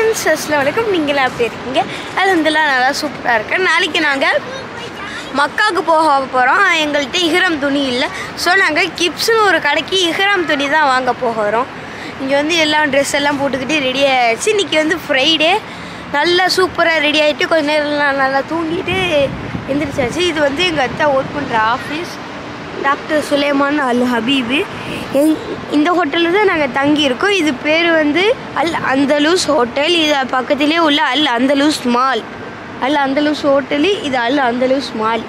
Friends அஸ்லாம் வலைக்கம் நீங்களாம் எப்படி இருக்கீங்க அது வந்துலாம் நல்லா சூப்பராக இருக்கேன் நாளைக்கு நாங்கள் மக்காவுக்கு போக போகிறோம் எங்கள்கிட்ட இஹ்ராம் துணி இல்லை ஸோ நாங்கள் கிப்ஸ்னு ஒரு கடைக்கு இஹ்ராம் துணி தான் வாங்க போகிறோம் இங்கே வந்து எல்லாம் ட்ரெஸ் எல்லாம் போட்டுக்கிட்டு ரெடி ஆகிடுச்சு இன்றைக்கி வந்து ஃப்ரைடே நல்லா சூப்பராக ரெடி ஆகிட்டு கொஞ்ச நேரம் நான் நல்லா தூங்கிட்டு எந்திரிச்சாச்சு இது வந்து எங்கள் அத்தா ஒர்க் பண்ணுற office doctor Sulaiman Al Habib எங் இந்த ஹோட்டலில் தான் நாங்கள் தங்கியிருக்கோம் இது பேர் வந்து அல் அந்தலூஸ் ஹோட்டல் இது பக்கத்திலே உள்ள Al Andalus mall Al Andalus hotel இது அல் அந்தலூஸ் மால்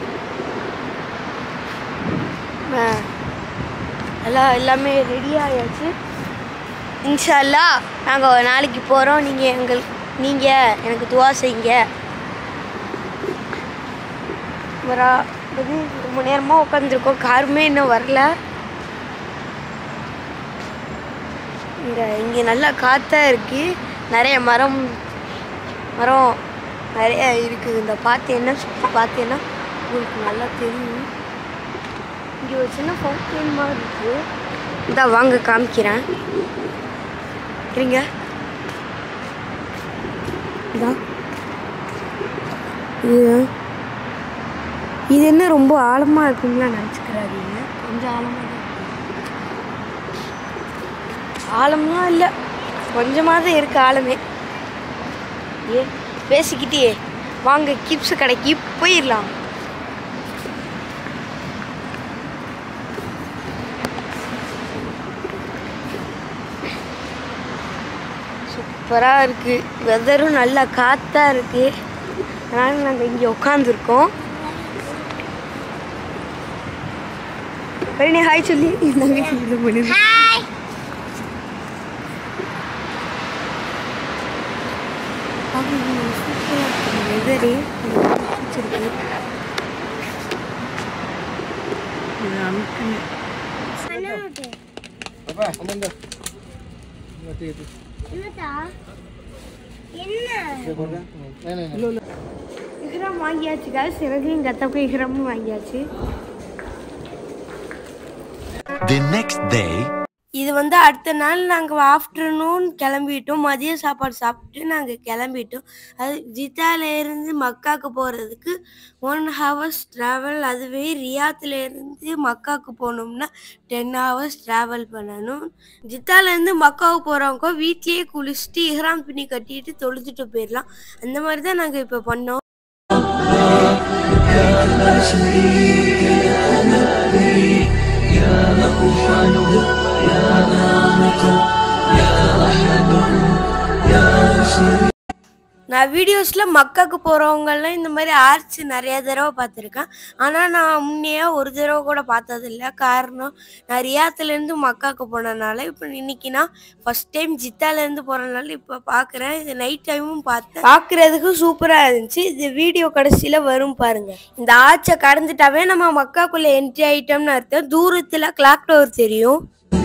ஆ, எல்லாம் எல்லாமே ரெடி ஆயாச்சு இன்ஷால்லா நாங்கள் ஒரு நாளைக்கு போகிறோம் நீங்கள் எங்கள் நீங்கள் எனக்கு துவா செய்யுங்க வரா இது ரொம்ப நேரமாக உட்காந்துருக்கோம் காருமே இன்னும் வரல இங்கே இங்கே நல்லா காற்றா இருக்குது நிறைய மரம் மரம் நிறைய இருக்குது இந்த பார்த்தீங்கன்னா சுற்றி பார்த்தீங்கன்னா உங்களுக்கு நல்லா தெரியும் இங்கே ஒரு சின்ன ஃபவுண்டைன் மாதிரி இருக்குது இந்த வாங்க காமிக்கிறேன் இருங்க இதா இதுதான் இது என்ன ரொம்ப ஆழமாக இருக்குங்களா நினச்சிக்கிறாதீங்க கொஞ்சம் ஆழமாக தான் இருக்கு. ஆழம்லாம் இல்லை கொஞ்சமாக தான் இருக்கு ஆழமே ஏ பேசிக்கிட்டே வாங்க கிப்ஸ் கடைக்கு போயிடலாம் சூப்பராக இருக்குது வெதரும் நல்லா காற்றா இருக்குது அதனால் நாங்கள் இங்கே உட்காந்துருக்கோம் பரணி ஹாய் சொல்லி நாங்கள் இது பண்ணுது வெதரு பிடிச்சிருக்கு இது அமுக்குங்க. அப்பா அம்மந்த இது இது இது போடுங்க இல்லை இல்லை இஹ்ராம் வாங்கியாச்சு காசு எனக்கு எங்கள் அத்தாவுக்கு இஹ்ராமும் வாங்கியாச்சு The next day, இது வந்து அடுத்த நாள் நாங்கள் ஆஃப்டர்நூன் கிளம்பிட்டோம் மதிய சாப்பாடு சாப்பிட்டு நாங்கள் கிளம்பிட்டோம் அது ஜித்தால இருந்து மக்காவுக்கு போகிறதுக்கு ஒன் ஹவர்ஸ் ட்ராவல் அதுவே ரியாத்துல இருந்து மக்காவுக்கு போகணும்னா டென் ஹவர்ஸ் ட்ராவல் பண்ணணும் ஜித்தால இருந்து மக்காவுக்கு போகிறவங்க வீட்லேயே குளிச்சுட்டு இஹ்ராம் துணி கட்டிட்டு தொழுதுட்டு போயிடலாம் அந்த மாதிரி தான் நாங்கள் இப்போ பண்ணோம் நான் வீடியோஸில் மக்காக்கு போகிறவங்கெல்லாம் இந்த மாதிரி ஆர்ச் நிறைய தடவை பார்த்துருக்கேன் ஆனால் நான் முன்னையே ஒரு தடவை கூட பார்த்ததில்ல காரணம் நான் ரியாத்துலேருந்து மக்காக்கு போனனால இப்போ இன்னைக்கு நான் ஃபஸ்ட் டைம் ஜித்தாலேருந்து போகிறனால இப்போ பார்க்குறேன் இது நைட் டைமும் பார்த்தேன் பார்க்குறதுக்கு சூப்பராக இருந்துச்சு இது வீடியோ கடைசியில் வரும் பாருங்க இந்த ஆர்ச்சை கடந்துட்டாவே நம்ம மக்காக்குள்ளே என்ட்ரி ஆகிட்டோம்னு அர்த்தம் தூரத்தில் கிளாக் டவர் தெரியும்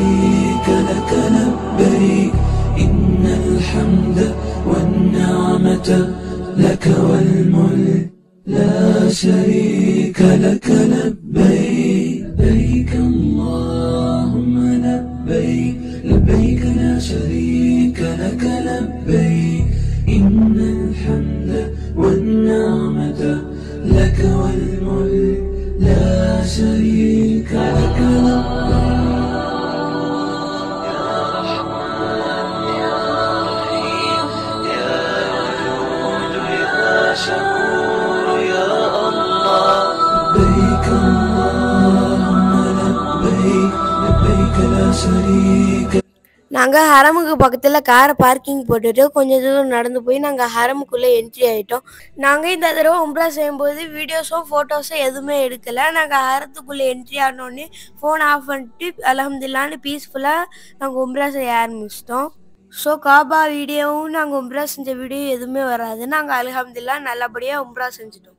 நாங்கள் ஹரமுக்கு பக்கத்தில் காரை பார்க்கிங் போட்டுட்டு கொஞ்சம் தூரம் நடந்து போய் நாங்கள் ஹரமுக்குள்ளே என்ட்ரி ஆகிட்டோம் நாங்கள் இந்த தடவை உம்ரா செய்யும்போது வீடியோஸும் ஃபோட்டோஸும் எதுவுமே எடுக்கலை நாங்கள் ஹரத்துக்குள்ளே என்ட்ரி ஆனோடனே ஃபோன் ஆஃப் பண்ணிட்டு அலமதுல்லான்னு பீஸ்ஃபுல்லாக நாங்கள் உம்ரா செய்ய ஆரம்பிச்சிட்டோம் ஸோ காபா வீடியோவும் நாங்கள் உம்ரா செஞ்ச வீடியோ எதுவுமே வராது நாங்கள் அலமதுல்லா நல்லபடியாக உம்ரா செஞ்சுட்டோம்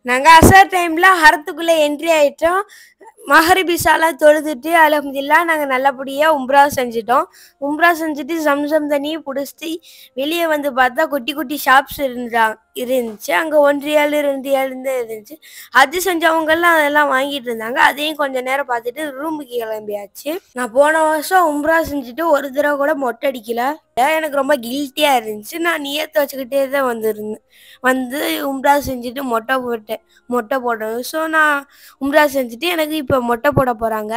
நாங்கள் அசர் டைமில் ஹரத்துக்குள்ளே என்ட்ரி ஆயிட்டோம் மஹரிபிசாலாம் தொழுதுட்டு அலமதுல்லா நாங்கள் நல்லபடியாக உம்ரா செஞ்சிட்டோம் உம்ரா செஞ்சுட்டு சம்சம் தண்ணியை பிடிச்சிட்டு வெளியே வந்து பார்த்தா குட்டி குட்டி ஷாப்ஸ் இருந்தா இருந்துச்சு அங்கே ஒன் ரியால் ரெண்டு ரியால்னு இருந்துச்சு அது செஞ்சவங்கெல்லாம் அதெல்லாம் வாங்கிட்டு இருந்தாங்க அதையும் கொஞ்ச நேரம் பார்த்துட்டு ரூமுக்கு கிளம்பியாச்சு நான் போன வருஷம் உம்ரா செஞ்சுட்டு ஒரு தடவை கூட மொட்டை அடிக்கல எனக்கு ரொம்ப கில்ட்டியாக இருந்துச்சு நான் நியத்தை வச்சுக்கிட்டே தான் வந்துருந்தேன் வந்து உம்ரா செஞ்சுட்டு மொட்டை போட்டேன் மொட்டை போட்டேன் ஸோ நான் உம்ரா செஞ்சுட்டு எனக்கு இப்போ மொட்டை போட போகிறாங்க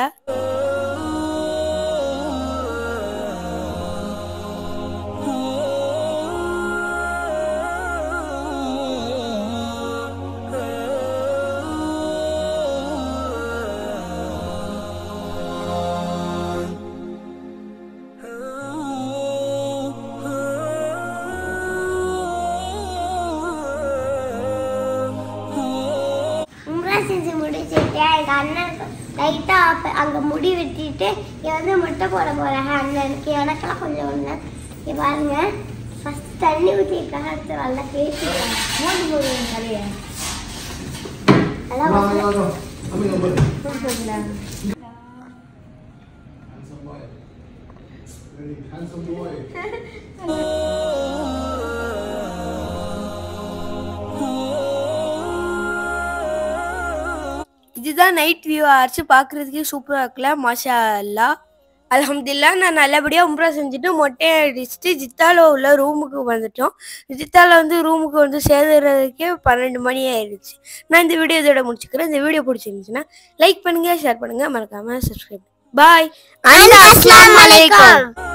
உம்ரா செஞ்சு முடிச்சுட்டு எங்கள் அண்ணனுக்கு லைட்டாக அங்கே முடி வெட்டிட்டு இங்கே வந்து முட்டை போட போகிறேன் அண்ணனுக்கு எனக்கெல்லாம் கொஞ்சம் ஒன்று இங்கே பாருங்க ஃபஸ்ட் தண்ணி ஊற்றிருக்காங்க அடுத்து நல்லா பேசிருக்காங்க மூணு மூணு கதையை அதான் வாங்க, வாங்க, வாங்க. அம்மி number. Handsome boy. Very handsome boy. இதுதான் நைட் வியூ ஆச்சு பார்க்குறதுக்கே சூப்பராக இருக்குல்ல மாஷா அல்லா அல்ஹம்துலில்லாஹ் நான் நல்லபடியாக உம்ரா செஞ்சுட்டு மொட்டையை அடிச்சுட்டு ஜித்தால உள்ள ரூமுக்கு வந்துட்டோம் ஜித்தால வந்து ரூமுக்கு வந்து சேர்ந்துறதுக்கே பன்னெண்டு மணி ஆயிடுச்சு நான் இந்த வீடியோ இதோட முடிச்சுக்கிறேன் இந்த வீடியோ பிடிச்சிருந்துச்சுன்னா லைக் பண்ணுங்க ஷேர் பண்ணுங்க மறக்காம சப்ஸ்கிரைப் பாய் அஸ்ஸலாமு அலைக்கும்